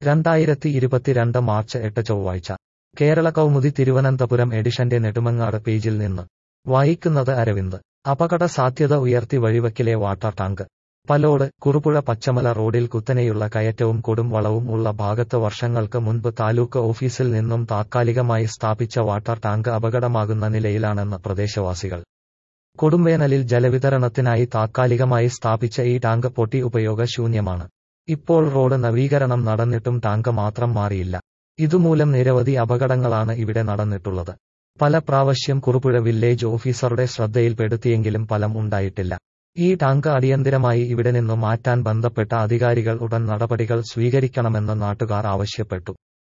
രണ്ടായിരത്തി ഇരുപത്തിരണ്ട് മാർച്ച് എട്ട് ചൊവ്വാഴ്ച കേരള കൗമുദി തിരുവനന്തപുരം എഡിഷന്റെ നെടുമങ്ങാട് പേജിൽ നിന്ന് വായിക്കുന്നത് അരവിന്ദ് അപകട സാധ്യത ഉയർത്തി വഴിവക്കിലെ വാട്ടർ ടാങ്ക് പലോട് കുറുപുഴ പച്ചമല റോഡിൽ കുത്തനെയുള്ള കയറ്റവും കൊടും വളവും ഉള്ള ഭാഗത്ത് വർഷങ്ങൾക്ക് മുൻപ് താലൂക്ക് ഓഫീസിൽ നിന്നും താത്കാലികമായി സ്ഥാപിച്ച വാട്ടർ ടാങ്ക് അപകടമാകുന്ന നിലയിലാണെന്ന് പ്രദേശവാസികൾ കൊടുംവേനലിൽ ജലവിതരണത്തിനായി താത്കാലികമായി സ്ഥാപിച്ച ഈ ടാങ്ക് പൊട്ടി ഉപയോഗശൂന്യമാണ് ഇപ്പോൾ റോഡ് നവീകരണം നടന്നിട്ടും ടാങ്ക് മാത്രം മാറിയില്ല ഇതുമൂലം നിരവധി അപകടങ്ങളാണ് ഇവിടെ നടന്നിട്ടുള്ളത് പല പ്രാവശ്യം കുറുപുഴ വില്ലേജ് ഓഫീസറുടെ ശ്രദ്ധയിൽപ്പെടുത്തിയെങ്കിലും ഫലം ഉണ്ടായിട്ടില്ല ഈ ടാങ്ക് അടിയന്തിരമായി ഇവിടെ നിന്നു മാറ്റാൻ ബന്ധപ്പെട്ട അധികാരികൾ ഉടൻ നടപടികൾ സ്വീകരിക്കണമെന്ന് നാട്ടുകാർ ആവശ്യപ്പെട്ടു